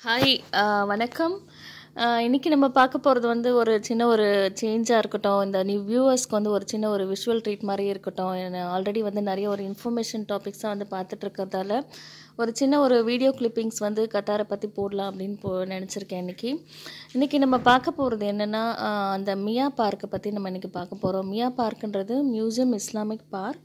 hi ஆ, வணக்கம் ஆ, இன்னைக்கு நம்ம பார்க்க போகிறது வந்து ஒரு சின்ன ஒரு சேஞ்சாக இருக்கட்டும் இந்த நியூ வியூவர்ஸ்க்கு வந்து ஒரு சின்ன ஒரு விஷுவல் ட்ரீட் மாதிரி இருக்கட்டும் ஆல்ரெடி வந்து நிறைய ஒரு இன்ஃபர்மேஷன் டாபிக்ஸாக வந்து பார்த்துட்டு இருக்கிறதால ஒரு சின்ன ஒரு வீடியோ கிளிப்பிங்ஸ் வந்து கத்தாரை பற்றி போடலாம் அப்படின்னு போ நினச்சிருக்கேன் இன்னைக்கு இன்றைக்கி நம்ம பார்க்க போகிறது என்னென்னா அந்த மியா பார்க்கை பற்றி நம்ம இன்றைக்கி பார்க்க போகிறோம் மியா பார்க்குன்றது மியூசியம் இஸ்லாமிக் பார்க்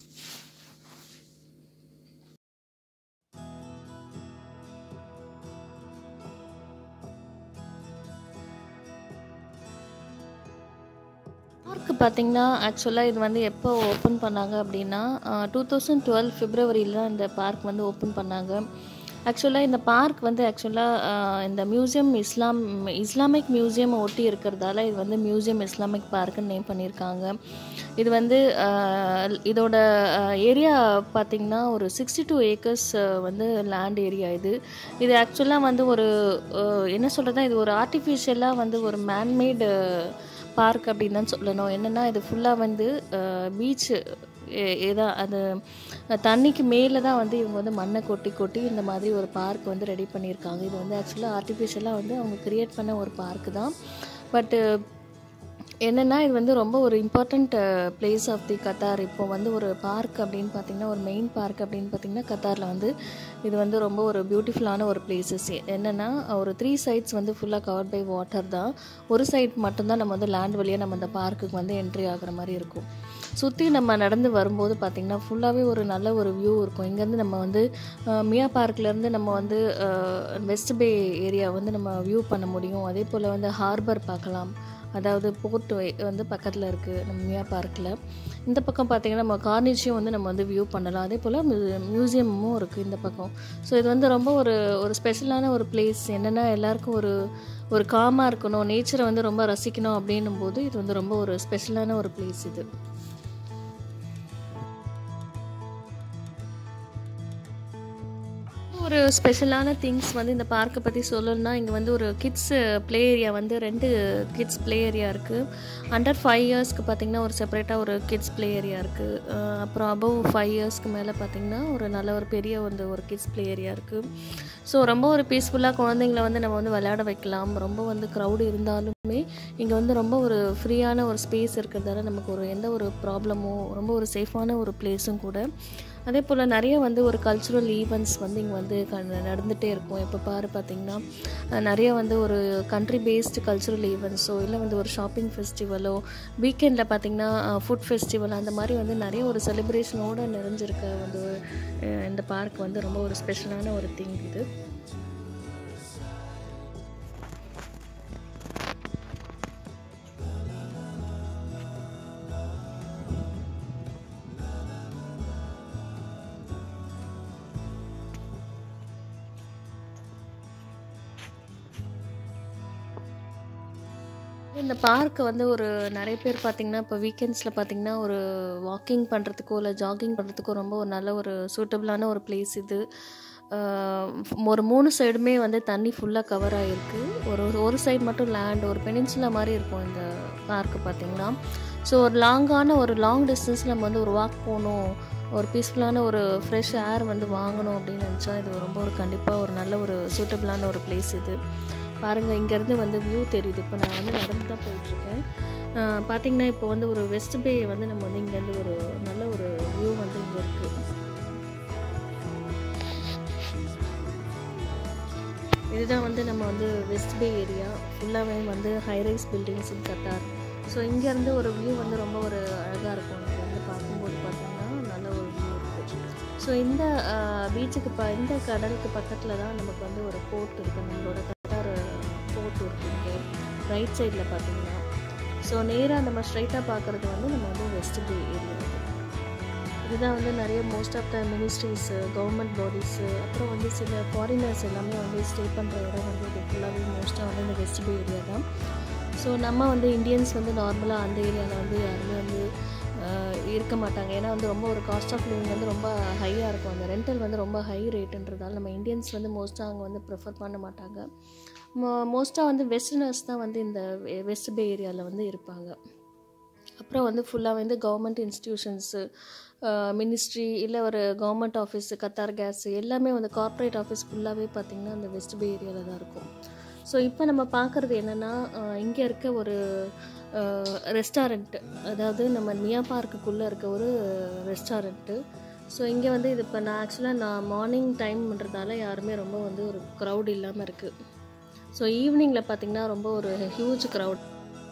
பார்க்கு பார்த்தீங்கன்னா ஆக்சுவலாக இது வந்து எப்போ ஓப்பன் பண்ணாங்க அப்படின்னா டூ தௌசண்ட் டுவெல் ஃபிப்ரவரியில் தான் இந்த பார்க் வந்து ஓப்பன் பண்ணாங்க ஆக்சுவலாக இந்த பார்க் வந்து ஆக்சுவலாக இந்த மியூசியம் இஸ்லாம் இஸ்லாமிக் மியூசியம் ஒட்டி இருக்கிறதால இது வந்து மியூசியம் இஸ்லாமிக் பார்க்குன்னு நேம் பண்ணியிருக்காங்க இது வந்து ஆஹ், இதோட ஏரியா பார்த்திங்கன்னா ஒரு சிக்ஸ்டி டூ ஏக்கர்ஸ் வந்து லேண்ட் ஏரியா இது இது ஆக்சுவலாக வந்து ஒரு ஆஹ், என்ன சொல்கிறதா இது ஒரு ஆர்டிஃபிஷியலாக வந்து ஒரு மேன்மேடு பார்க் அப்படின்னு தான் சொல்லணும் என்னென்னா இது ஃபுல்லாக வந்து பீச்சு ஏதா அது தண்ணிக்கு மேலே தான் வந்து இவங்க வந்து மண்ணை கொட்டி கொட்டி இந்த மாதிரி ஒரு பார்க் வந்து ரெடி பண்ணியிருக்காங்க இது வந்து ஆக்சுவலாக ஆர்டிஃபிஷியலாக வந்து அவங்க கிரியேட் பண்ண ஒரு பார்க்கு தான் பட்டு என்னென்னா இது வந்து ரொம்ப ஒரு important place of the Qatar இப்போ வந்து ஒரு பார்க் அப்படின்னு பார்த்தீங்கன்னா ஒரு மெயின் பார்க் அப்படின்னு பார்த்தீங்கன்னா கத்தாரில் வந்து இது வந்து ரொம்ப ஒரு பியூட்டிஃபுல்லான ஒரு பிளேசஸ் என்னென்னா ஒரு த்ரீ சைட்ஸ் வந்து ஃபுல்லாக கவர்ட் பை வாட்டர் தான் ஒரு சைட் மட்டும்தான் நம்ம வந்து லேண்ட் வழியாக நம்ம அந்த பார்க்குக்கு வந்து என்ட்ரி ஆகுற மாதிரி இருக்கும் சுற்றி நம்ம நடந்து வரும்போது பார்த்திங்கன்னா ஃபுல்லாகவே ஒரு நல்ல ஒரு வியூ இருக்கும் இங்கேருந்து நம்ம வந்து அஹ், மியா பார்க்லேருந்து நம்ம வந்து வெஸ்ட் பே ஏரியா வந்து நம்ம வியூ பண்ண முடியும் அதே போல் வந்து ஹார்பர் பார்க்கலாம் அதாவது போர்ட் வந்து பக்கத்தில் இருக்குது நம்ம மியா பார்க்கில் இந்த பக்கம் பார்த்திங்கன்னா நம்ம கார்னிச்சியும் வந்து நம்ம வந்து வியூ பண்ணலாம் அதே போல் மியூசியமும் இருக்குது இந்த பக்கம் ஸோ இது வந்து ரொம்ப ஒரு ஒரு ஸ்பெஷலான ஒரு பிளேஸ் என்னென்னா எல்லாருக்கும் ஒரு ஒரு காமாக இருக்கணும் நேச்சரை வந்து ரொம்ப ரசிக்கணும் அப்படின்னும் போது இது வந்து ரொம்ப ஒரு ஸ்பெஷலான ஒரு பிளேஸ் இது ஒரு ஸ்பெஷலான திங்ஸ் வந்து இந்த பார்க்கை பற்றி சொல்லணும்னா இங்கே வந்து ஒரு கிட்ஸ் ப்ளே ஏரியா வந்து ரெண்டு கிட்ஸ் ப்ளே ஏரியா இருக்குது அண்டர் ஃபைவ் இயர்ஸ்க்கு பார்த்திங்கன்னா ஒரு செப்பரேட்டாக ஒரு கிட்ஸ் ப்ளே ஏரியா இருக்குது அப்புறம் அபவ் ஃபைவ் இயர்ஸ்க்கு மேலே பார்த்திங்கன்னா ஒரு நல்ல ஒரு பெரிய வந்து ஒரு கிட்ஸ் ப்ளே ஏரியா இருக்குது ஸோ ரொம்ப ஒரு பீஸ்ஃபுல்லாக குழந்தைங்கள வந்து நம்ம வந்து விளையாட வைக்கலாம் ரொம்ப வந்து க்ரௌடு இருந்தாலுமே இங்கே வந்து ரொம்ப ஒரு ஃப்ரீயான ஒரு ஸ்பேஸ் இருக்கிறதால நமக்கு ஒரு எந்த ஒரு ப்ராப்ளமும் ரொம்ப ஒரு சேஃபான ஒரு பிளேஸும் கூட அதே போல் நிறைய வந்து ஒரு கல்ச்சுரல் ஈவெண்ட்ஸ் வந்து இங்கே வந்து க- நடந்துகிட்டே இருக்கும் இப்போ பாரு பார்த்திங்கன்னா அஹ், நிறைய வந்து ஒரு கண்ட்ரி பேஸ்டு கல்ச்சுரல் ஈவெண்ட்ஸோ இல்லை வந்து ஒரு ஷாப்பிங் ஃபெஸ்டிவலோ வீக்கெண்டில் பார்த்திங்கன்னா ஃபுட் ஃபெஸ்டிவல் அந்த மாதிரி வந்து நிறைய ஒரு செலிப்ரேஷனோடு நிறைஞ்சிருக்க வந்து அஹ், இந்த பார்க் வந்து ரொம்ப ஒரு ஸ்பெஷலான ஒரு திங் இது இந்த பார்க்கை வந்து ஒரு நிறைய பேர் பார்த்திங்கன்னா இப்போ வீக்கெண்ட்ஸில் பார்த்திங்கன்னா ஒரு வாக்கிங் பண்ணுறதுக்கோ இல்லை ஜாகிங் பண்ணுறதுக்கோ ரொம்ப ஒரு நல்ல ஒரு சூட்டபிளான ஒரு பிளேஸ் இது ஆஹ் ஒரு மூணு சைடுமே வந்து தண்ணி ஃபுல்லாக கவர் ஆகிருக்கு ஒரு ஒரு சைடு மட்டும் லேண்ட் ஒரு பெனின்சுலா மாதிரி இருக்கும் இந்த பார்க்கு பார்த்திங்கன்னா ஸோ ஒரு லாங்கான ஒரு லாங் டிஸ்டன்ஸ் நம்ம வந்து ஒரு வாக் போகணும் ஒரு பீஸ்ஃபுல்லான ஒரு ஃப்ரெஷ் ஏர் வந்து வாங்கணும் அப்படின்னு நினச்சா இது ரொம்ப ஒரு கண்டிப்பாக ஒரு நல்ல ஒரு சூட்டபிளான ஒரு பிளேஸ் இது பாருங்கள் இங்கேருந்து வந்து வியூ தெரியுது இப்போ நான் வந்து நடந்து தான் போயிட்டுருக்கேன் பார்த்தீங்கன்னா இப்போ வந்து ஒரு வெஸ்ட் பே வந்து நம்ம வந்து இங்கேருந்து ஒரு நல்ல ஒரு வியூ வந்து இங்கே இருக்குது இதுதான் வந்து நம்ம வந்து வெஸ்ட் பே ஏரியா ஃபுல்லாகவே வந்து high rise buildings in Qatar so இங்கேருந்து ஒரு வியூ வந்து ரொம்ப ஒரு அழகாக இருக்கும் இங்கே வந்து பார்க்கும்போது பார்த்தீங்கன்னா நல்ல ஒரு வியூ இருக்குது ஸோ இந்த பீச்சுக்கு ப இந்த கடலுக்கு பக்கத்தில் தான் நமக்கு வந்து ஒரு போர்ட் இருக்குது நம்மளோட கத்தார் போர்ட் இருக்குது இங்கே ரைட் சைடில் பார்த்தீங்கன்னா ஸோ நேராக நம்ம ஸ்ட்ரைட்டாக பார்க்குறது வந்து நம்ம வந்து வெஸ்ட் பே ஏரியா இதுதான் வந்து நிறைய most of the ministries government bodies அப்புறம் வந்து சில ஃபாரினர்ஸ் எல்லாமே வந்து ஸ்டே பண்ணுற இடம் வந்து இது ஃபுல்லாகவே மோஸ்ட்டாக வந்து இந்த வெஸ்ட் பே ஏரியா தான் ஸோ நம்ம வந்து இந்தியன்ஸ் வந்து நார்மலாக அந்த ஏரியாவில் வந்து யாருமே வந்து ஆஹ், இருக்க மாட்டாங்க ஏன்னா வந்து ரொம்ப ஒரு காஸ்ட் ஆஃப் லிவிங் வந்து ரொம்ப ஹையாக இருக்கும் அந்த ரெண்டல் வந்து ரொம்ப ஹை ரேட்டுன்றதால நம்ம இந்தியன்ஸ் வந்து மோஸ்ட்டாக அங்கே வந்து ப்ரிஃபர் பண்ண மாட்டாங்க மோஸ்ட்டாக வந்து வெஸ்டர்னர்ஸ் தான் வந்து இந்த வெஸ்ட் பே ஏரியாவில் வந்து இருப்பாங்க அப்புறம் வந்து ஃபுல்லாக வந்து கவர்மெண்ட் இன்ஸ்டிடியூஷன்ஸு மினிஸ்ட்ரி இல்லை ஒரு கவர்மெண்ட் ஆஃபீஸ் கத்தார் கேஸ் எல்லாமே வந்து கார்ப்பரேட் ஆஃபீஸ் ஃபுல்லாகவே பார்த்திங்கன்னா அந்த வெஸ்ட் பே ஏரியாவில் தான் இருக்கும் ஸோ இப்போ நம்ம பார்க்குறது என்னென்னா இங்கே இருக்க ஒரு ரெஸ்டாரண்ட்டு அதாவது நம்ம மியா பார்க்குக்குள்ளே இருக்க ஒரு ரெஸ்டாரண்ட்டு ஸோ இங்கே வந்து இது இப்போ நான் ஆக்சுவலாக நான் மார்னிங் டைம்ன்றதால யாருமே ரொம்ப வந்து ஒரு க்ரௌட் இல்லாமல் இருக்குது ஸோ ஈவினிங்கில் பார்த்திங்கன்னா ரொம்ப ஒரு ஹியூஜ் க்ரௌட்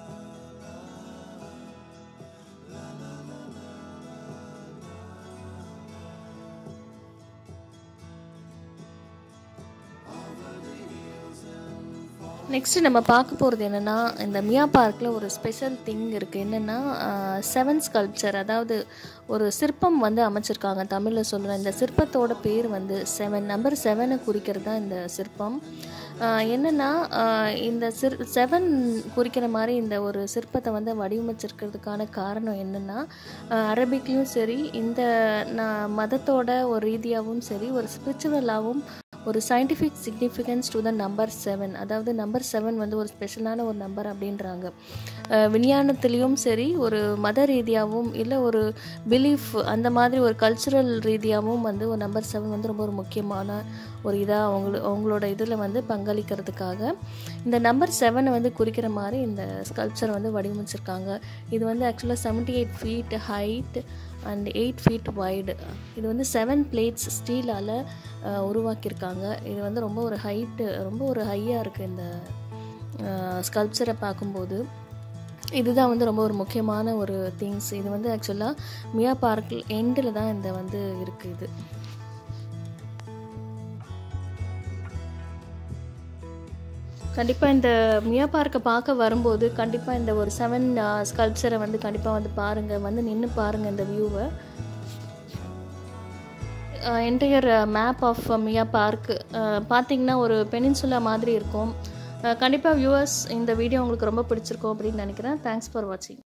நெக்ஸ்ட்டு நம்ம பார்க்க போகிறது என்னென்னா இந்த மியா பார்க்கில் ஒரு ஸ்பெஷல் திங் இருக்குது என்னென்னா செவன் ஸ்கல்ப்சர் அதாவது ஒரு சிற்பம் வந்து அமைச்சிருக்காங்க தமிழில் சொல்கிற இந்த சிற்பத்தோட பேர் வந்து செவன் நம்பர் செவனை குறிக்கிறது தான் இந்த சிற்பம் என்னென்னா இந்த சிற் செவன் குறிக்கிற மாதிரி இந்த ஒரு சிற்பத்தை வந்து வடிவமைச்சிருக்கிறதுக்கான காரணம் என்னென்னா அரபிக்லேயும் சரி இந்த நான் மதத்தோட ஒரு ரீதியாகவும் சரி ஒரு ஸ்பிரிச்சுவலாகவும் ஒரு scientific significance to the number seven அதாவது நம்பர் செவன் வந்து ஒரு ஸ்பெஷலான ஒரு நம்பர் அப்படின்றாங்க விஞ்ஞானத்துலேயும் சரி ஒரு மத ரீதியாகவும் இல்லை ஒரு பிலீஃப் அந்த மாதிரி ஒரு கல்ச்சுரல் ரீதியாகவும் வந்து ஒரு நம்பர் செவன் வந்து ரொம்ப ஒரு முக்கியமான ஒரு இதாக அவங்கள அவங்களோட இதில் வந்து பங்களிக்கிறதுக்காக இந்த நம்பர் செவனை வந்து குறிக்கிற மாதிரி இந்த ஸ்கல்ப்சர் வந்து வடிவமைச்சிருக்காங்க இது வந்து ஆக்சுவலாக seventy eight feet height and eight feet wide இது வந்து செவன் பிளேட்ஸ் ஸ்டீலால் உருவாக்கியிருக்காங்க இது வந்து ரொம்ப ஒரு ஹைட்டு ரொம்ப ஒரு ஹையாக இருக்குது இந்த ஸ்கல்ப்சரை பார்க்கும்போது இதுதான் வந்து ரொம்ப ஒரு முக்கியமான ஒரு திங்ஸ் இது வந்து ஆக்சுவலாக மியா பார்க்கில் எண்டில் தான் இந்த வந்து இருக்குது இது கண்டிப்பாக இந்த மியா பார்க்கை பார்க்க வரும்போது கண்டிப்பாக இந்த ஒரு செவன் ஸ்கல்ப்சரை வந்து கண்டிப்பாக வந்து பாருங்கள் வந்து நின்று பாருங்கள் இந்த வியூவை entire map of MIA park பார்த்தீங்கன்னா ஒரு பெனின்சுலா மாதிரி இருக்கும் கண்டிப்பாக வியூவர்ஸ் இந்த வீடியோ உங்களுக்கு ரொம்ப பிடிச்சிருக்கும் அப்படின்னு நினைக்கிறேன் தேங்க்ஸ் ஃபார் வாட்சிங்